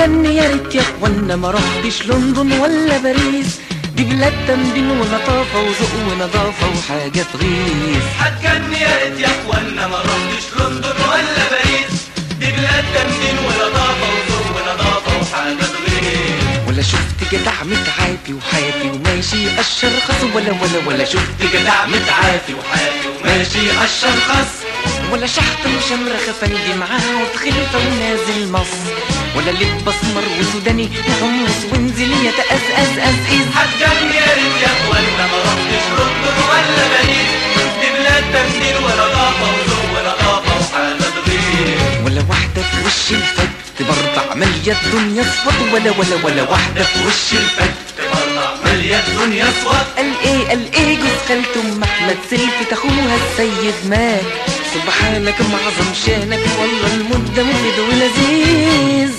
هتجني يا ريت يا اخوانا ما رحتش لندن ولا باريس دي بلاد تمدين ولطافة وذوق ونظافة وحاجة تغيظ هتجني يا ريت يا اخوانا ما رحتش لندن ولا باريس دي بلاد تمدين ولطافه وذوق ونظافه وحاجه تغير ولا شفت جدع متعافي وحافي وماشي قشر خص ولا ولا ولا شفت جدع متعافي وحافي وماشي قشر خس ولا شحط وشمرخ فندي معاه وتخلفة ونازل مصر ولا لب اسمر وسوداني يحمص وانزل يتأزأز أزئز هتجني يا ريت يا اخوانا ما رحتش لندن ولا باريس دي بلاد تمدين ولطافه وذوق ونظافه وحاجه تغير ولا واحدة في وش الفج تبرطع مالية الدنيا صفط ولا ولا ولا واحدة في وش الفج تبرع ماليه الدنيا اسود قال ايه قال ايه جوز خالته ام احمد سلفت اخوها السيد مات سبحانك معظم شانك والله المدة مولد ولذيذ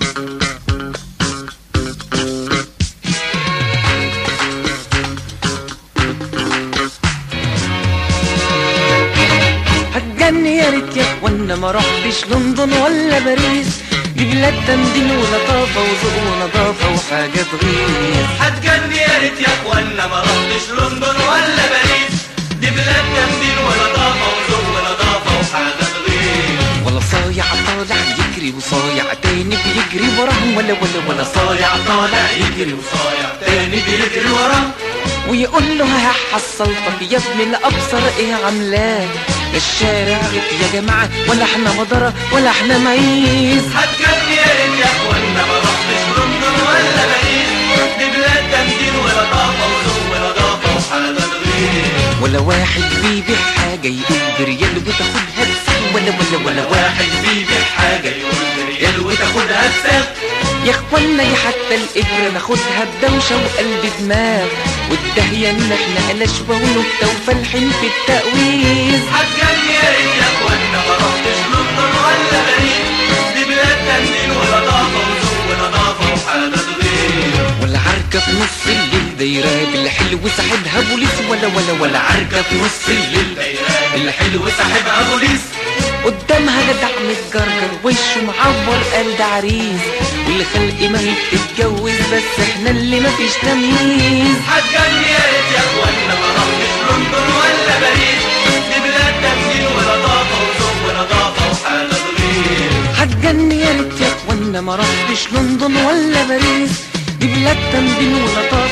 هتجني يا ريت يا اخوانا ما رحتش لندن ولا باريس دي بلاد تمدين ولطافة وذوق ونظافة وحاجة تغيظ هتجني يا ريت يا اخوانا ما رحتش لندن ولا باريس دي بلاد تمدين ولطافه وذوق ونظافه وحاجه تغير ولا صايع طالع يجري وصايع تاني بيجري وراهم ولا ولا ولا صايع طالع يجري وصايع تاني بيجري وراه ويقول له ها حصلتك يا ابن الابصر ايه عاملاه الشارع غت يا جماعه ولا احنا مضره ولا احنا معيز هتجني يا ريت يا اخوانا ما رحتش لندن ولا باريس دي بلاد تمدين ولطافه وذوق ونظافه وحاجه تغير ولا واحد بيبيع حاجه يقول بريال وتاخدها بسعر ولا ولا ولا واحد واحد بيبيع حاجه يقول بريال وتاخدها بسعر يا اخوانا يا حتى الابره ناخدها بدوشه وقلب دماغ والدهيه ان احنا قلشوه ونكته وفالحين في التأويز هتجني يا ريت يا اخوانا ما رحتش لندن ولا باريس دي بلاد تمدين ولطافه وذوق ونظافه وحاجه تغير ولا عركة في نص الليل دايرة بالحلو ساحبها بوليس ولا ولا ولا عركة في نص الليل الحلو صاحبها بوليس قدامها جدع متجرجر وشه معور قال ده عريس والخلق ما هي بتتجوز بس احنا اللي مفيش تمييز هتجني يا ريت يا اخوانا ما رحتش لندن ولا باريس دي بلاد تمدين ولطافه وذوق ونظافه وحاجه تغير هتجني يا ريت يا اخوانا ما رحتش لندن ولا باريس دي بلاد تمدين ولطافة